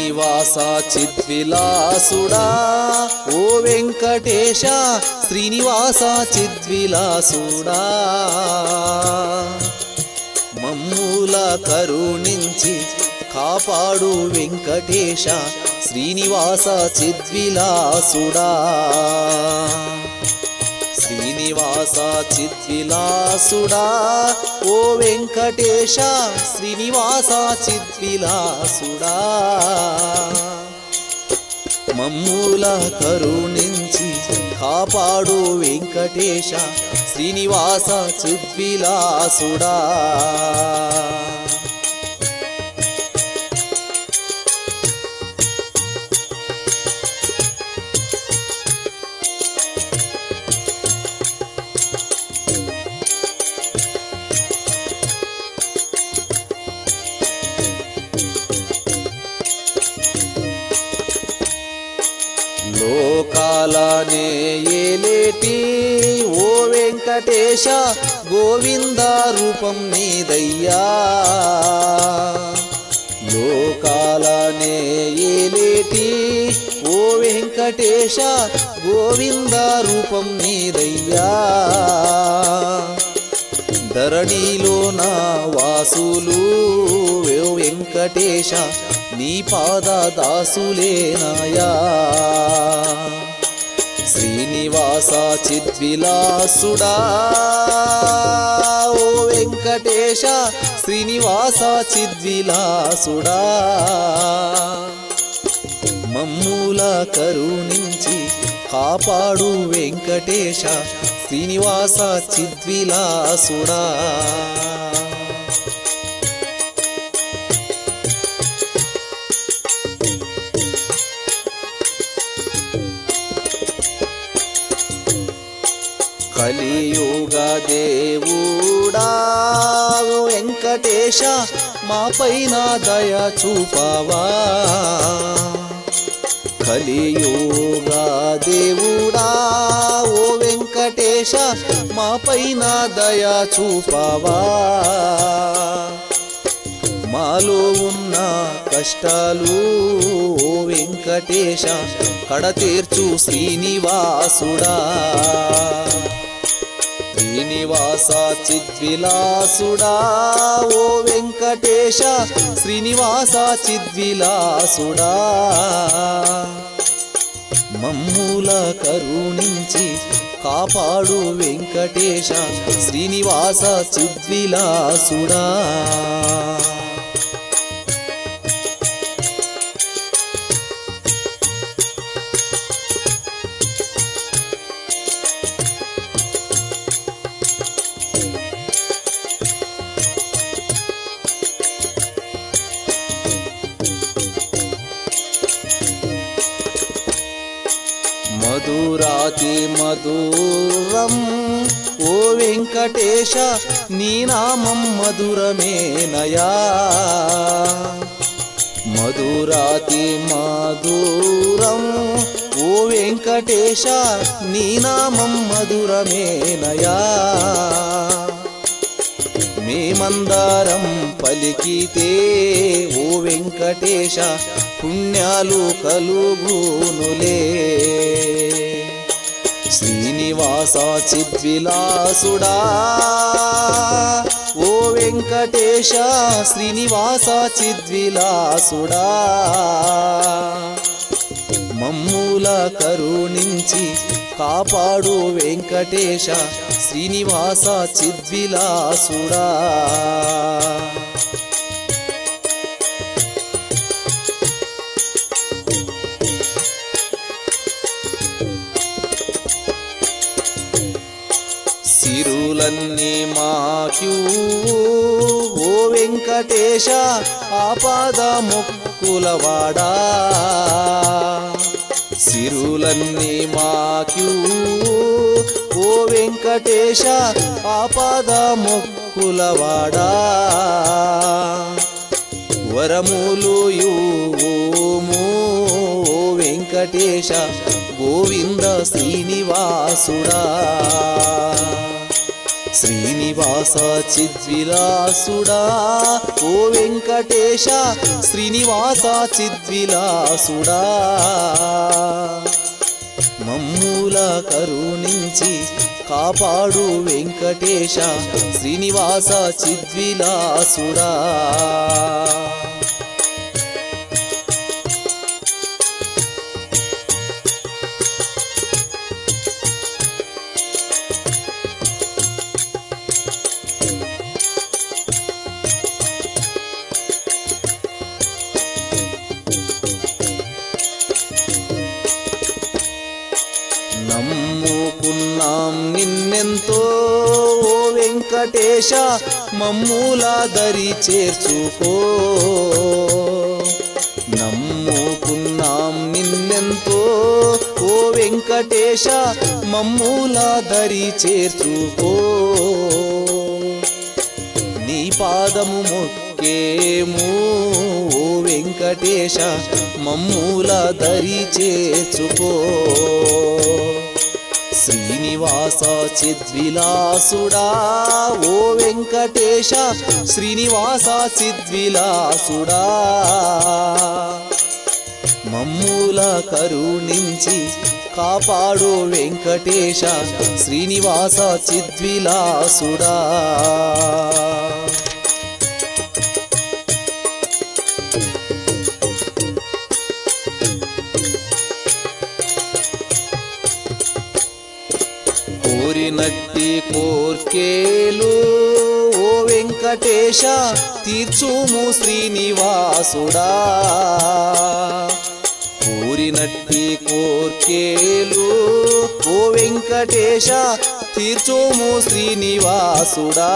శ్రీనివాస చిద్విలాసుడా ఓ వెంకటేశ శ్రీనివాస చిద్విలాసుడా మమ్ముల కరుణించి కాపాడు వెంకటేశ శ్రీనివాస చిద్విలాసుడా శ్రీనివాస చిద్విలాసుడా ఓ వెంకటేశ శ్రీనివాస చిద్విలాసుడా మమ్ముల కరుణించి కాపాడు వెంకటేశ శ్రీనివాస చిద్విలాసుడా లోకాలనే ఏలేటి ఓ వెంకటేశ గోవింద రూపం నీదయ్యా లోకాలనే ఏలేటి ఓ వెంకటేశ గోవింద రూపం నీదయ్యా ధరణిలో నా వాసులు ఓ వెంకటేశ నీ పాద దాసులేనాయా శ్రీనివాస చిద్విలాసుడా ఓ వెంకటేశ శ్రీనివాస చిద్విలాసుడా మమ్ముల కరుణించి కాపాడు వెంకటేశ శ్రీనివాస చిద్విలాసుడా కలియుగ దేవుడా ఓ వెంకటేశ మా పైన దయ చూపవా కలియుగ దేవుడా ఓ వెంకటేశ మా పైన దయ చూపవా మాలో ఉన్న కష్టాలు ఓ వెంకటేశ కడతీర్చు శ్రీనివాసుడా శ్రీనివాస చిద్విలాసుడా ఓ వెంకటేశ శ్రీనివాస చిద్విలాసుడా మమ్ముల కరుణించి కాపాడు వెంకటేశ శ్రీనివాస చిద్విలాసుడా మధురాతి మధురం ఓ వెంకటేశ నీ నామం మధురమేనయా మధురాతి మధురం ఓ వెంకటేశ నీ నామం మధురమేనయా మేమందరం పలికితే ఓ వెంకటేశ పుణ్యాలు కలుగునులే శ్రీనివాస చిద్విలాసుడా ఓ వెంకటేశ శ్రీనివాస చిద్విలాసుడా మమ్ముల కరుణించి కాపాడు వెంకటేశ శ్రీనివాస చిద్విలాసుడా సిరులన్నీ మాక్యూ ఓ వెంకటేశ ఆపాద మొక్కులవాడా సిరులన్నీ మాక్యూ ఓ వెంకటేశ ఆపాద మొక్కులవాడా వరములు యువోము ఓ వెంకటేశ గోవింద శ్రీనివాసుడా శ్రీనివాస చిద్విలాసుడా ఓ వెంకటేశ శ్రీనివాస చిద్విలాసుడా మమ్ముల కరుణించి కాపాడు వెంకటేశ శ్రీనివాస చిద్విలాసుడా నమ్ముకున్నాం నిన్నెంతో ఓ వెంకటేశ మమ్ముల దరి చేర్చుకో నమ్ముకున్నాం నిన్నెంతో ఓ వెంకటేశ మమ్ముల దరి చేర్చుకో నీ పాదము మొక్కేము ఓ వెంకటేశ మమ్ముల దరి చేర్చుకో శ్రీనివాస చిద్విలాసుడా ఓ వెంకటేశ శ్రీనివాస చిద్విలాసుడా మమ్ముల కరుణించి కాపాడు వెంకటేశ శ్రీనివాస చిద్విలాసుడా కోరినట్టి కోర్కేలు ఓ వెంకటేశ తీర్చుము శ్రీనివాసుడా కోరినట్టి కోర్కేలు ఓ వెంకటేశ తీర్చుము శ్రీనివాసుడా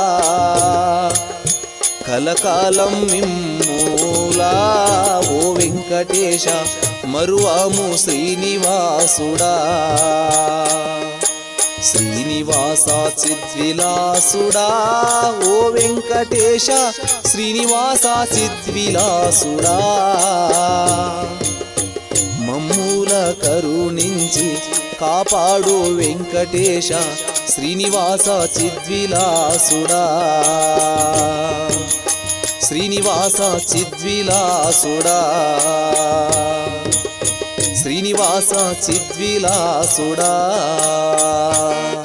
కలకాలం మిమ్మూలా ఓ వెంకటేశ మరువాము శ్రీనివాసుడా శ్రీనివాస చిద్విలాసుడా ఓ వెంకటేశ శ్రీనివాస చిద్విలాసుడా మమ్ముల కరుణించి కాపాడు వెంకటేశ శ్రీనివాస చిద్విలాసుడా శ్రీనివాస చిద్విలాసుడా శ్రీనివాస చిద్విలాసుడా